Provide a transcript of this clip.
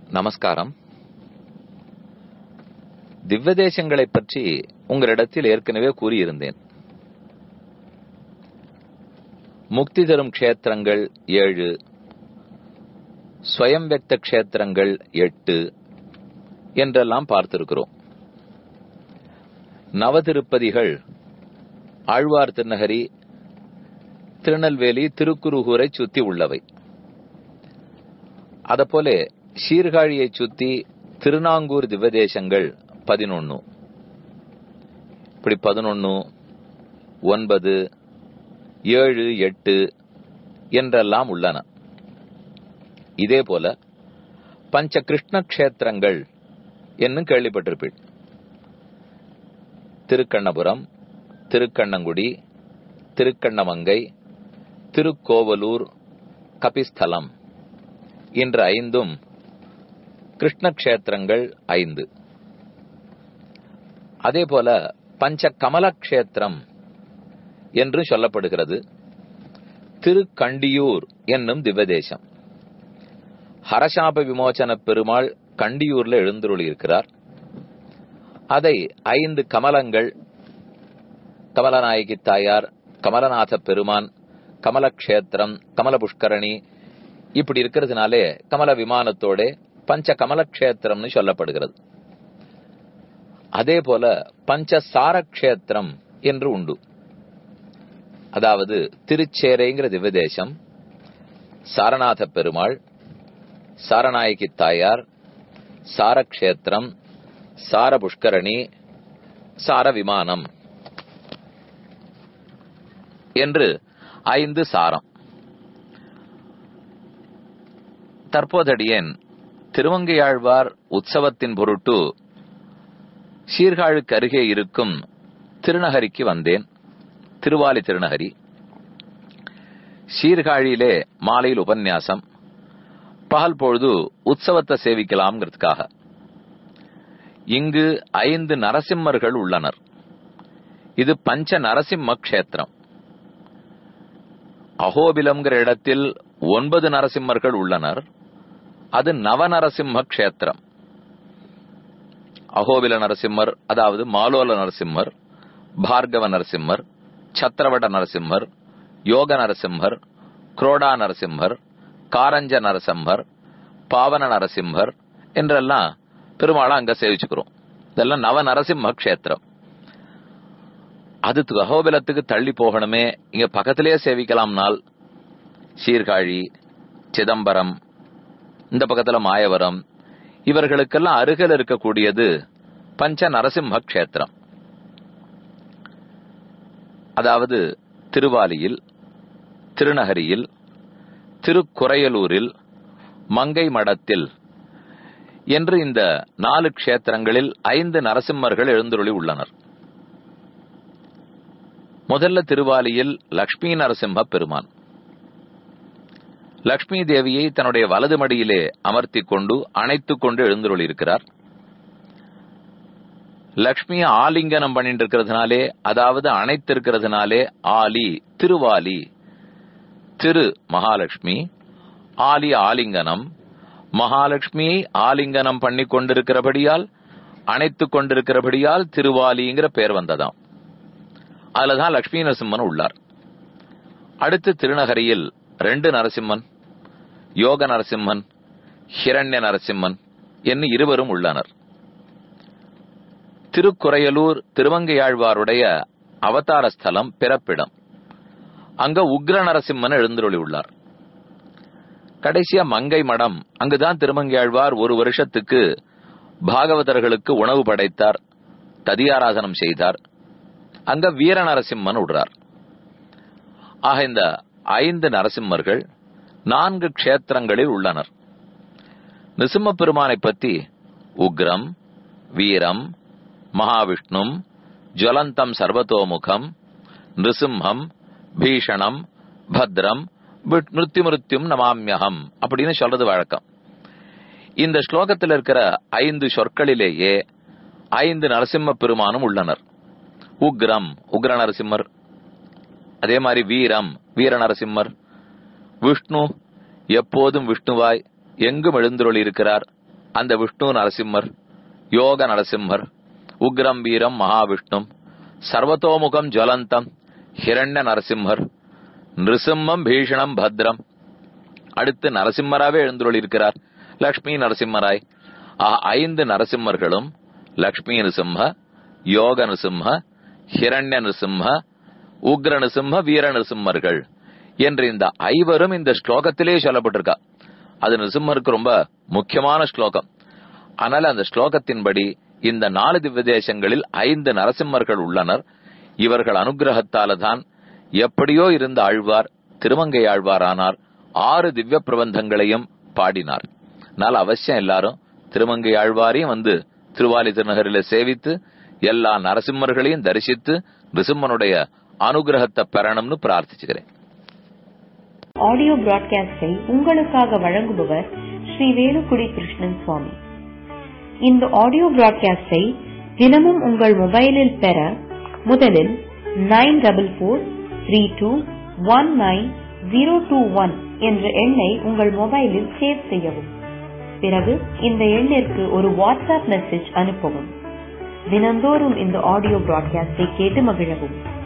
நமஸ்காரம் திவ்வதேசங்களைப் பற்றி உங்களிடத்தில் ஏற்கனவே கூறியிருந்தேன் முக்தி தரும் க்ஷேத்திரங்கள் ஏழு ஸ்வயம் வெக்த க்ஷேத்திரங்கள் எட்டு என்றெல்லாம் பார்த்திருக்கிறோம் நவதிருப்பதிகள் ஆழ்வார் திருநகரி திருநெல்வேலி திருக்குறுகூரை சுத்தி உள்ளவை அதப்போல சீர்காழியை சுத்தி திருநாங்கூர் திவ்வதேசங்கள் பதினொன்னு இப்படி பதினொன்னு ஒன்பது ஏழு எட்டு என்றெல்லாம் உள்ளன இதே போல பஞ்ச கிருஷ்ண கஷேத்திரங்கள் என்னும் கேள்விப்பட்டிருப்பீள் திருக்கண்ணபுரம் திருக்கண்ணங்குடி திருக்கண்ணமங்கை திருக்கோவலூர் கபிஸ்தலம் என்ற ஐந்தும் கிருஷ்ண கஷேத்திரங்கள் ஐந்து அதே போல பஞ்ச கமல கஷேத்திரம் என்று சொல்லப்படுகிறது திருக்கண்டியூர் என்னும் திவதேசம் ஹரசாப விமோசன பெருமாள் கண்டியூர்ல எழுந்துருளி இருக்கிறார் அதை ஐந்து கமலங்கள் கமலநாயகி தாயார் கமலநாத பெருமான் கமலக்ஷேத்திரம் கமல புஷ்கரணி இப்படி இருக்கிறதுனாலே கமல விமானத்தோட பஞ்ச கமலக்ஷேத்திரம்னு சொல்லப்படுகிறது அதே போல பஞ்ச சாரக்ஷேத்திரம் என்று உண்டு அதாவது திருச்சேரைங்கிற திவ்யதேசம் சாரநாத பெருமாள் சாரநாயகி தாயார் சாரக்ஷேத்திரம் சார புஷ்கரணி சார விமானம் என்று ஐந்து சாரம் தற்போதடியேன் திருவங்கையாழ்வார் உற்சவத்தின் பொருட்டு சீர்காழுக்கு அருகே இருக்கும் திருநகரிக்கு வந்தேன் திருவாலி திருநகரி சீர்காழியிலே மாலையில் உபன்யாசம் பகல் பொழுது உற்சவத்தை சேவிக்கலாம்ங்கிறதுக்காக இங்கு ஐந்து நரசிம்மர்கள் உள்ளனர் இது பஞ்ச நரசிம்ம கஷேத்திரம் அகோபிலம்ங்கிற இடத்தில் ஒன்பது நரசிம்மர்கள் உள்ளனர் அது நவநரசிம்ம கஷேத்திரம் அகோபில நரசிம்மர் அதாவது மாலோல நரசிம்மர் பார்கவ நரசிம்மர் சத்திரவட நரசிம்மர் யோக நரசிம்மர் குரோடா நரசிம்மர் காரஞ்ச நரசிம்மர் பாவன நரசிம்மர் என்றெல்லாம் பெருமாளை அங்க சேவிச்சுக்கிறோம் இதெல்லாம் நவ நரசிம்ம கஷேத்திரம் அது அகோபிலத்துக்கு தள்ளி போகணுமே இங்க பக்கத்திலேயே சேவிக்கலாம்னால் சீர்காழி சிதம்பரம் இந்த பக்கத்துல மாயவரம் இவர்களுக்கெல்லாம் அருகில் இருக்கக்கூடியது பஞ்ச நரசிம்ம கஷேத்திரம் அதாவது திருவாலியில் திருநகரியில் திருக்குறையலூரில் மங்கை மடத்தில் என்று இந்த நாலு கஷேத்திரங்களில் ஐந்து நரசிம்மர்கள் எழுந்துருளி உள்ளனர் முதல்ல திருவாலியில் லக்ஷ்மி நரசிம்ம பெருமான் லக்ஷ்மி தேவியை தன்னுடைய வலது மடியிலே அமர்த்திக் கொண்டு அணைத்துக் கொண்டு எழுந்துருளி இருக்கிறார் லக்ஷ்மிய ஆலிங்கனம் பண்ணிட்டு இருக்கிறதுனாலே அதாவது அணைத்திருக்கிறதுனாலே ஆலி திருவாலி திரு மகாலட்சுமி ஆலி ஆலிங்கனம் மகாலட்சுமியை ஆலிங்கனம் பண்ணி கொண்டிருக்கிறபடியால் அணைத்துக் கொண்டிருக்கிறபடியால் திருவாலிங்கிற பெயர் வந்ததாம் அதுலதான் லட்சுமி நரசிம்மன் உள்ளார் அடுத்து திருநகரியில் ரெண்டு நரசிம்மன் யோக நரசிம்மன் ஹிரண்ய நரசிம்மன் என்று இருவரும் உள்ளனர் திருக்குறையலூர் திருவங்கையாழ்வாருடைய அவதார ஸ்தலம் பிறப்பிடம் அங்க உக்ர நரசிம்மன் எழுந்துருளி உள்ளார் கடைசியா மங்கை மடம் அங்குதான் திருமங்கையாழ்வார் ஒரு வருஷத்துக்கு பாகவதர்களுக்கு உணவு படைத்தார் ததியாராதனம் செய்தார் அங்க வீர நரசிம்மன் விடுறார் ஆக இந்த ஐந்து நரசிம்மர்கள் நான்கு க்ஷேத்திரங்களில் உள்ளனர் நிசிம்ம பெருமானை பற்றி உக்ரம் வீரம் மகாவிஷ்ணும் ஜுவலந்தம் சர்வதோமுகம் நிருசிம்ஹம் பீஷணம் பத்ரம் மிருத்யு மிருத்யும் நமாமியகம் அப்படின்னு சொல்றது வழக்கம் இந்த ஸ்லோகத்தில் இருக்கிற ஐந்து சொற்களிலேயே ஐந்து நரசிம்ம பெருமானும் உள்ளனர் உக்ரம் உக்ர நரசிம்மர் அதே மாதிரி வீரம் வீர நரசிம்மர் விஷ்ணு எப்போதும் விஷ்ணுவாய் எங்கும் எழுந்துருளி இருக்கிறார் அந்த விஷ்ணு நரசிம்மர் யோக நரசிம்மர் உக்ரம் வீரம் மகாவிஷ்ணும் சர்வதோமுகம் ஜுவலந்தம் ஹிரண்ய நரசிம்மர் நிருசிம்மம் பீஷணம் பத்ரம் அடுத்து நரசிம்மராவே எழுந்துள்ளிருக்கிறார் லக்ஷ்மி நரசிம்மராய் ஆக ஐந்து நரசிம்மர்களும் லக்ஷ்மி நரசிம்ம யோக நரசிம்ம ஹிரண்ய நரசிம்ம உக்ர நரசிம்ம வீர நரசிம்மர்கள் என்று இந்த ஐவரும் இந்த ஸ்லோகத்திலே சொல்லப்பட்டிருக்கா அது நரசிம்மருக்கு ரொம்ப முக்கியமான ஸ்லோகம் ஆனால் அந்த ஸ்லோகத்தின்படி இந்த நாலு திவ்ய தேசங்களில் ஐந்து நரசிம்மர்கள் உள்ளனர் இவர்கள் அனுகிரகத்தால தான் எப்படியோ இருந்த ஆழ்வார் திருமங்கை ஆழ்வாரானார் ஆறு திவ்ய பிரபந்தங்களையும் பாடினார் அதனால அவசியம் எல்லாரும் திருமங்கை ஆழ்வாரையும் வந்து திருவாலி திருநகரில சேவித்து எல்லா நரசிம்மர்களையும் தரிசித்து நிருசிம்மனுடைய அனுகிரகத்தை பெறணும்னு பிரார்த்திச்சுக்கிறேன் ஆடியோ பிராட்காஸ்டை உங்களுக்காக வழங்குபவர் ஸ்ரீ வேலுக்குடி கிருஷ்ணன் சுவாமி இந்த ஆடியோ பிராட்காஸ்டை தினமும் உங்கள் மொபைலில் பெற முதலில் nine double four three two one nine zero two one என்ற எண்ணை உங்கள் மொபைலில் சேவ் செய்யவும் பிறகு இந்த எண்ணிற்கு ஒரு வாட்ஸ்அப் மெசேஜ் அனுப்பவும் தினந்தோறும் இந்த ஆடியோ பிராட்காஸ்டை கேட்டு மகிழவும்